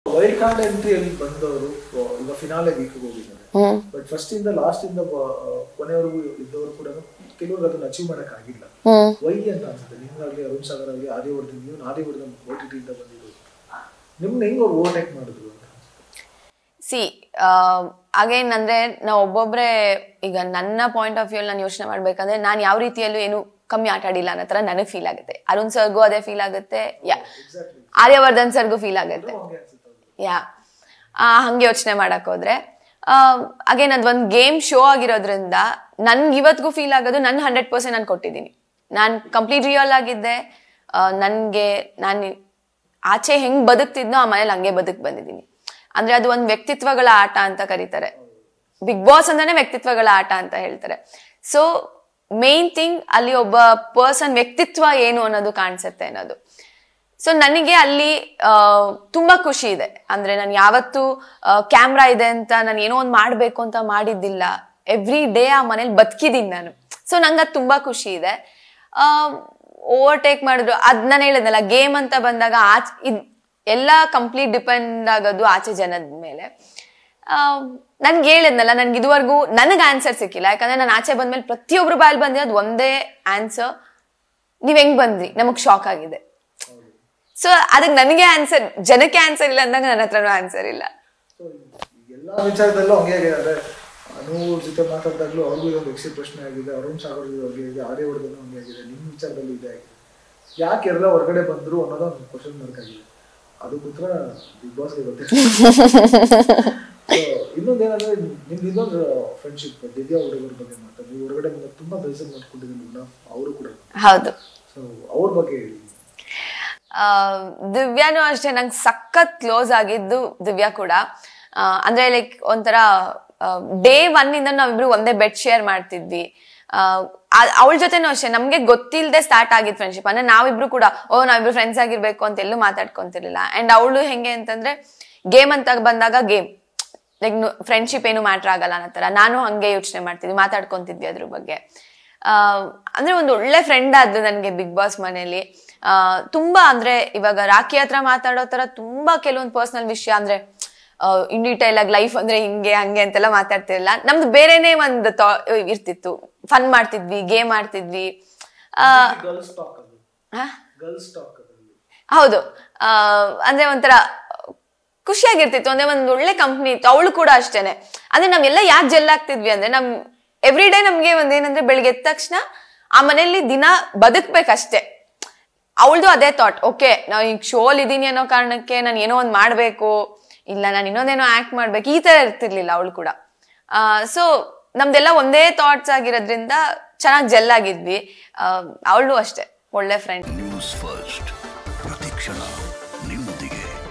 Wild card ಎಂಟ್ರಿಯಲ್ಲಿ ಬಂದವರು ಈಗ ಫಿನಾಲೆ ವೀಕ್ ಹೋಗಿದ್ದಾರೆ ಬಟ್ ಫಸ್ಟ್ ಇಂದ ಲಾಸ್ಟ್ ಇಂದ ಬ- ಕೊನೆವರೆಗೂ ಇದ್ದವರು ಕೂಡ ಕೆಲವ್ರಿಗೆ ಅದನ್ನ ಅಚೀವ್ ಮಾಡಕ್ ಆಗಿಲ್ಲ ವೈ ಅಂತ ಅನ್ಸುತ್ತೆ ನಿಮ್ಗಾಗ್ಲಿ ಅರುಣ್ ಸಾಗರ್ ಆಗಲಿ ಆದಿವರ್ಧನ್ ನೀವು ಆದಿವರ್ಧನ್ ಓ ಟಿ ಇಂದ ಬಂದಿರೋದು ನಿಮ್ನ ಹೆಂಗ್ ಅವ್ರು ಓವರ್ಟೇಕ್ ಮಾಡಿದ್ರು ಅಂತ ಸಿ ಅಗೇನ್ ಅಂದ್ರೆ ನಾವು ಒಬ್ಬೊಬ್ರೆ ಈಗ ನನ್ನ ಪಾಯಿಂಟ್ ಆಫ್ ವ್ಯೂ ನಾನು ಯೋಚನೆ ಮಾಡ್ಬೇಕಂದ್ರೆ ನಾನು ಯಾವ ರೀತಿಯಲ್ಲೂ ಏನು ಕಮ್ಮಿ ಆಟ ಆಡಿಲ್ಲ ಅನ್ನೋ ತರ ನನಗೆ ಫೀಲ್ ಆಗುತ್ತೆ ಅರುಣ್ ಸರ್ಗೂ ಅದೇ ಫೀಲ್ ಆಗುತ್ತೆ ಯಾ ಆರ್ಯವರ್ಧನ್ ಸರ್ಗೂ ಫೀಲ್ ಆಗುತ್ತೆ ಹಂಗೆ ಅನ್ಸುತ್ತೆ ಅವ್ರಿಗೆ. ಯಾ ಆ, ಹಂಗೆ ಯೋಚನೆ ಮಾಡಕ್ ಹೋದ್ರೆ ಅಗೇನ್ ಅದೊಂದು ಗೇಮ್ ಶೋ ಆಗಿರೋದ್ರಿಂದ ನನ್ಗೆ ಇವತ್ತಿಗೂ ಫೀಲ್ ಆಗೋದು ನನ್ನ ಹಂಡ್ರೆಡ್ ಪರ್ಸೆಂಟ್ ನಾನು ಕೊಟ್ಟಿದ್ದೀನಿ ನಾನು ಕಂಪ್ಲೀಟ್ ರಿಯಲ್ ಆಗಿದ್ದೆ ನನಗೆ ನಾನು ಆಚೆ ಹೆಂಗ್ ಬದುಕ್ತಿದ್ನೋ ಆ ಮನೇಲಿ ಹಂಗೆ ಬದುಕ್ ಬಂದಿದ್ದೀನಿ ಅಂದ್ರೆ ಅದು ಒಂದು ವ್ಯಕ್ತಿತ್ವಗಳ ಆಟ ಅಂತ ಕರೀತಾರೆ ಬಿಗ್ ಬಾಸ್ ಅಂತಾನೆ ವ್ಯಕ್ತಿತ್ವಗಳ ಆಟ ಅಂತ ಹೇಳ್ತಾರೆ ಸೊ ಮೇನ್ ಥಿಂಗ್ ಅಲ್ಲಿ ಒಬ್ಬ ಪರ್ಸನ್ ವ್ಯಕ್ತಿತ್ವ ಏನು ಅನ್ನೋದು ಕಾಣಿಸುತ್ತೆ ಅನ್ನೋದು ಸೊ ನನಗೆ ಅಲ್ಲಿ ಆ, ತುಂಬಾ ಖುಷಿ ಇದೆ ಅಂದ್ರೆ ನಾನು ಯಾವತ್ತು ಕ್ಯಾಮ್ರಾ ಇದೆ ಅಂತ ನಾನು ಏನೋ ಒಂದು ಮಾಡ್ಬೇಕು ಅಂತ ಮಾಡಿದ್ದಿಲ್ಲ ಎವ್ರಿ ಡೇ ಆ ಮನೇಲಿ ಬದುಕಿದ್ದೀನಿ ನಾನು ಸೊ ನಂಗೆ ಅದು ತುಂಬಾ ಖುಷಿ ಇದೆ ಓವರ್ಟೇಕ್ ಮಾಡಿದ್ರು ಅದ್ ನಾನು ಹೇಳಿದ್ನಲ್ಲ ಗೇಮ್ ಅಂತ ಬಂದಾಗ ಆಚೆ ಇದ್ ಎಲ್ಲ ಕಂಪ್ಲೀಟ್ ಡಿಪೆಂಡ್ ಆಗೋದು ಆಚೆ ಜನದ ಮೇಲೆ ನನ್ಗೆ ಹೇಳಿದ್ನಲ್ಲ ನನ್ಗೆ ಇದುವರೆಗೂ ನನಗೆ ಆನ್ಸರ್ ಸಿಕ್ಕಿಲ್ಲ ಯಾಕಂದ್ರೆ ನಾನು ಆಚೆ ಬಂದ್ಮೇಲೆ ಪ್ರತಿಯೊಬ್ರು ಬಾಯಲ್ಲಿ ಬಂದಿರೋದು ಒಂದೇ ಆನ್ಸರ್ ನೀವ್ ಹೆಂಗ್ ಬಂದ್ರಿ ನಮಗ್ ಶಾಕ್ ಆಗಿದೆ ಸೊ ಅದಕ್ಕೆ ನನಗೆ ಆನ್ಸರ್ ಜನಕ್ಕೆ ಆನ್ಸರ್ ಇಲ್ಲ ಅಂದಾಗ ನನ್ನ ಹತ್ರನೂ ಆನ್ಸರ್ ಇಲ್ಲ ಸೊ ಎಲ್ಲ ವಿಚಾರದಲ್ಲೂ ಹಂಗೆ ಆಗಿದೆ ಅಂದ್ರೆ ಅನು ಜೊತೆ ಮಾತಾಡಿದಾಗ್ಲೂ ಅವ್ರಿಗೂ ಇದೊಂದು ಯಕ್ಷಿ ಪ್ರಶ್ನೆ ಆಗಿದೆ ಅರುಣ್ ಸಾಗರ್ ಹಂಗೆ ಆಗಿದೆ ಆರ್ಯವರ್ಧನ್ ಹಂಗೆ ಆಗಿದೆ ನಿಮ್ಮ ವಿಚಾರದಲ್ಲೂ ಇದೆ ಆಗಿದೆ ಯಾಕೆ ಎಲ್ಲ ಹೊರಗಡೆ ಬಂದ್ರು ಅನ್ನೋದು ಒಂದು ಕ್ವಶನ್ ಮಾರ್ಕ್ ಆಗಿದೆ ಅದು ಉತ್ತರ ಬಿಗ್ ಬಾಸ್ಗೆ ಗೊತ್ತಿಲ್ಲ So, ಇನ್ನೊಂದೇನಂದ್ರೆ ನಿಮ್ದು ಇನ್ನೊಂದು ಫ್ರೆಂಡ್ಶಿಪ್ ದಿವ್ಯಾ ಹುಡುಗರ ಬಗ್ಗೆ ಮಾತಾಡಿ ನೀವು ಹೊರಗಡೆ ಬಂದ ತುಂಬಾ ಬೇಸರ ಮಾಡ್ಕೊಂಡಿದ್ದೀನಿ ಅವರು ಕೂಡ ಹೌದು ಸೊ ಅವ್ರ ಬಗ್ಗೆ ಹೇಳಿ ಆ, ದಿವ್ಯಾನು ಅಷ್ಟೇ ನಂಗೆ ಸಖತ್ ಕ್ಲೋಸ್ ಆಗಿದ್ದು ದಿವ್ಯಾ ಕೂಡ ಆ, ಅಂದ್ರೆ ಲೈಕ್ ಒಂಥರ ಡೇ ಒನ್ ಇಂದ ನಾವಿಬ್ರು ಒಂದೇ ಬೆಡ್ ಶೇರ್ ಮಾಡ್ತಿದ್ವಿ ಅವಳ ಜೊತೆನೂ ಅಷ್ಟೇ ನಮ್ಗೆ ಗೊತ್ತಿಲ್ಲದೆ ಸ್ಟಾರ್ಟ್ ಆಗಿದ್ ಫ್ರೆಂಡ್ಶಿಪ್ ಅಂದ್ರೆ ನಾವಿಬ್ರು ಕೂಡ ಓ ನಾವಿಬ್ರು ಫ್ರೆಂಡ್ಸ್ ಆಗಿರ್ಬೇಕು ಅಂತ ಎಲ್ಲೂ ಮಾತಾಡ್ಕೊಂತಿರ್ಲಿಲ್ಲ ಅಂಡ್ ಅವಳು ಹೆಂಗೆ ಅಂತಂದ್ರೆ ಗೇಮ್ ಅಂತ ಬಂದಾಗ ಗೇಮ್ ಲೈಕ್ ಫ್ರೆಂಡ್ಶಿಪ್ ಏನು ಮ್ಯಾಟ್ರ್ ಆಗಲ್ಲ ಅನ್ನೋ ಥರ ನಾನು ಹಂಗೆ ಯೋಚನೆ ಮಾಡ್ತಿದ್ವಿ ಮಾತಾಡ್ಕೊಂತಿದ್ವಿ ಅದ್ರ ಬಗ್ಗೆ ಆ, ಅಂದ್ರೆ ಒಂದು ಒಳ್ಳೆ ಫ್ರೆಂಡ್ ಆದ್ದು ನನಗೆ ಬಿಗ್ ಬಾಸ್ ಮನೇಲಿ ಆ, ತುಂಬಾ ಅಂದ್ರೆ ಇವಾಗ ರಾಖಿ ಹತ್ರ ಮಾತಾಡೋ ತರ ತುಂಬಾ ಕೆಲವೊಂದು ಪರ್ಸನಲ್ ವಿಷಯ ಅಂದ್ರೆ ಇನ್ ಡೀಟೈಲ್ ಆಗಿ ಲೈಫ್ ಅಂದ್ರೆ ಹಿಂಗೆ ಹಂಗೆ ಅಂತೆಲ್ಲ ಮಾತಾಡ್ತಿರಲಿಲ್ಲ ನಮ್ದು ಬೇರೆನೇ ಒಂದು ಥಾ ಇರ್ತಿತ್ತು ಫನ್ ಮಾಡ್ತಿದ್ವಿ ಗೇಮ್ ಆಡ್ತಿದ್ವಿ ಆ, ಗರ್ಲ್ಸ್ ಟಾಕ್ ಅದು ಹಾ? ಗರ್ಲ್ಸ್ ಟಾಕ್ ಅದರಲ್ಲಿ ಹೌದು ಆ, ಅಂದ್ರೆ ಒಂಥರ ಖುಷಿಯಾಗಿರ್ತಿತ್ತು ಅಂದ್ರೆ ಒಂದು ಒಳ್ಳೆ ಕಂಪ್ನಿ ಇತ್ತು ಅವಳು ಕೂಡ ಅಷ್ಟೇನೆ ಅಂದ್ರೆ ನಾವೆಲ್ಲ ಯಾಕೆ ಜೆಲ್ ಆಗ್ತಿದ್ವಿ ಅಂದ್ರೆ ನಮ್ ಎವ್ರಿ ಡೇ ನಮ್ಗೆ ಒಂದೇನಂದ್ರೆ ಬೆಳಿಗ್ಗೆ ಎದ್ದ ತಕ್ಷಣ ಆ ಮನೆಯಲ್ಲಿ ದಿನ ಬದುಕ್ಬೇಕಷ್ಟೇ ಅವಳದು ಅದೇ ಥಾಟ್ ಓಕೆ ನಾವು ಈಗ ಶೋಲ್ ಇದೀನಿ ಅನ್ನೋ ಕಾರಣಕ್ಕೆ ನಾನು ಏನೋ ಒಂದು ಮಾಡಬೇಕು ಇಲ್ಲ ನಾನು ಇನ್ನೊಂದೇನೋ ಆಕ್ಟ್ ಮಾಡ್ಬೇಕು ಈ ತರ ಇರ್ತಿರ್ಲಿಲ್ಲ ಅವಳು ಕೂಡ ಸೊ ನಮ್ದೆಲ್ಲ ಒಂದೇ ಥಾಟ್ಸ್ ಆಗಿರೋದ್ರಿಂದ ಚೆನ್ನಾಗಿ ಜೆಲ್ ಆಗಿದ್ವಿ ಅವಳು ಅಷ್ಟೇ ಒಳ್ಳೆ ಫ್ರೆಂಡ್ ನ್ಯೂಸ್ ಫಸ್ಟ್ ಪ್ರತಿಕ್ಷಣ ನಿಮ್ಮೊಂದಿಗೆ